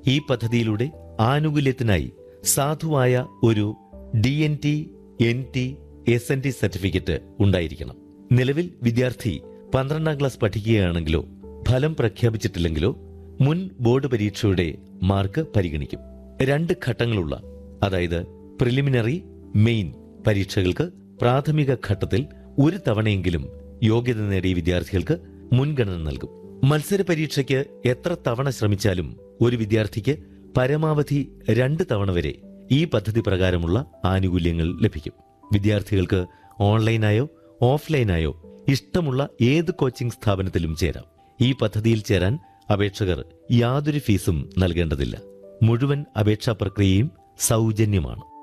ഈ പദ്ധതിയിലൂടെ ആനുകൂല്യത്തിനായി സാധുവായ ഒരു D N T N T S N T certificate ഉണ്ടായിരിക്കണം നിലവിൽ വിദ്യാർത്ഥി പന്ത്രണ്ടാം ക്ലാസ് പഠിക്കുകയാണെങ്കിലോ ഫലം പ്രഖ്യാപിച്ചിട്ടില്ലെങ്കിലോ മുൻ ബോർഡ് പരീക്ഷയുടെ മാർക്ക് പരിഗണിക്കും രണ്ട് ഘട്ടങ്ങളുള്ള അതായത് പ്രിലിമിനറി മെയിൻ പരീക്ഷകൾക്ക് പ്രാഥമിക ഘട്ടത്തിൽ ഒരു തവണയെങ്കിലും യോഗ്യത നേടിയ വിദ്യാർത്ഥികൾക്ക് മുൻഗണന നൽകും മത്സര പരീക്ഷയ്ക്ക് എത്ര തവണ ശ്രമിച്ചാലും ഒരു വിദ്യാർത്ഥിക്ക് പരമാവധി രണ്ട് തവണ വരെ ഈ പദ്ധതി പ്രകാരമുള്ള ആനുകൂല്യങ്ങൾ ലഭിക്കും വിദ്യാർത്ഥികൾക്ക് ഓൺലൈനായോ ഓഫ്ലൈനായോ ഇഷ്ടമുള്ള ഏത് കോച്ചിംഗ് സ്ഥാപനത്തിലും ചേരാം ഈ പദ്ധതിയിൽ ചേരാൻ അപേക്ഷകർ യാതൊരു ഫീസും നൽകേണ്ടതില്ല മുഴുവൻ അപേക്ഷാ പ്രക്രിയയും സൗജന്യമാണ്